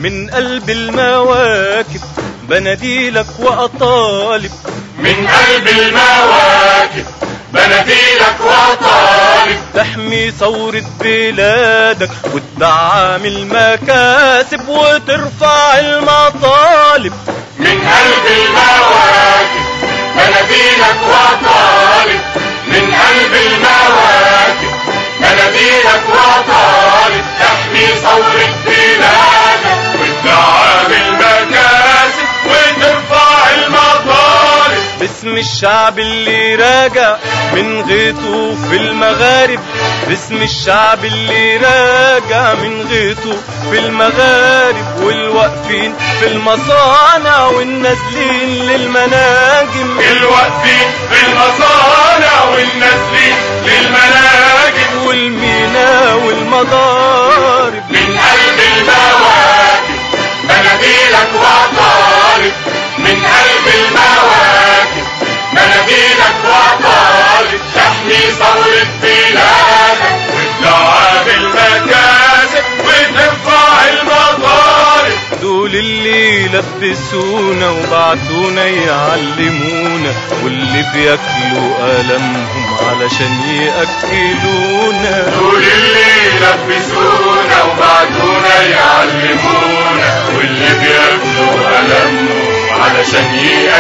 من قلب المواكب بناديلك وأطالب من قلب المواكب بناديلك وطالب تحمي ثورة بلادك وتدعم المكاسب وترفع المطالب من قلب المواكب بناديلك وطالب من قلب المواكب بناديلك وطالب تحمي ثورة بلادك وتدعم المكاسب وترفع المطالب باسم الشعب اللي راجع من غيطه في المغارب باسم الشعب اللي راجع من غيطه في المغارب والواقفين في المصانع والنازلين للمناجم الواقفين في المصانع والنازلين للمناجم والمينا والمضارب من قلب المواكب بناديلك وطالب من قلب المواكب بناديلك وطالب تحمي ثورة بلادك وتدعم المكاسب وترفع المطالب دول اللي لبسونا وبعتونا يعلمونا واللي بياكلوا ألمهم علشان يأكلونا دول اللي لبسونا وبعتونا يعلمونا واللي بياكلوا ألمهم علشان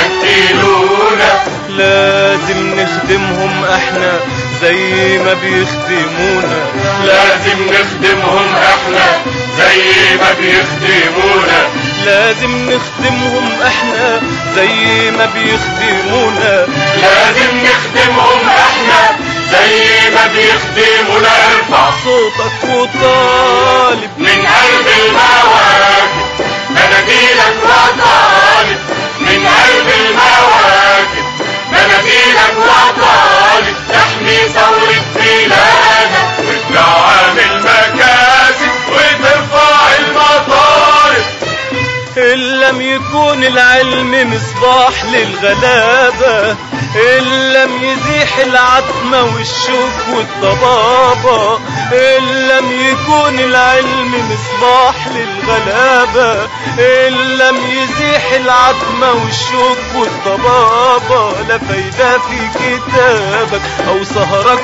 يأكلونا لازم نخدمهم احنا زي ما بيخدمونا لازم نخدمهم احنا زي ما بيخدمونا لازم نخدمهم احنا زي ما بيخدمونا لازم نخدمهم احنا زي ما بيخدمونا ارفع صوتك وطالب من قلب المواكب بناديلك وطالب من قلب المواكب بناديلك وطالب تحمي ثورة بلادك وتدعم المكاسب وترفع المطالب إن لم يكون العلم مصباح للغلابة إن لم يزيح العتمة والشوك والضبابة إن لم يكون العلم مصباح للغلابة إن لم يزيح العتمة والشوك والضبابة لا فايدة في كتابك أو سهرك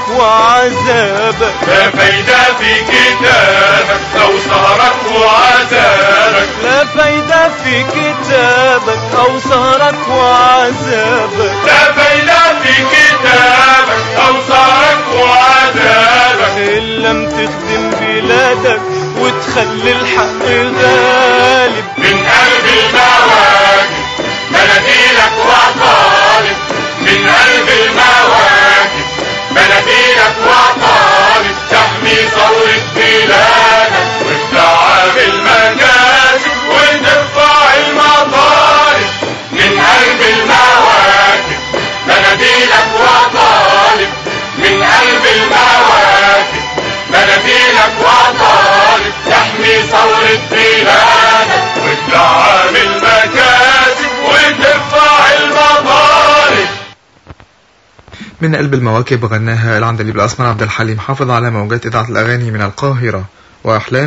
وعذابك لا فايدة في كتابك أو سهرك وعذابك لا فايدة في كتابك أو سهرك وعذابك لا فايدة في كتابك أو سهرك وعذابك إن لم تخدم بلادك وتخلي الحق غالب من قلب المواكب بناديلك وطالب من قلب المواكب بناديلك وطالب تحمي ثورة بلادك وتدعم المكاسب وترفع المطالب من قلب المواكب بناديلك وطالب من قلب المواكب بناديلك وطالب تحمي ثورة بلادك وتدعم المكاسب وترفع المطالب من قلب المواكب غناها العندليب الأسمر عبد الحليم حافظ على موجات إذاعة الأغاني من القاهرة وأحلام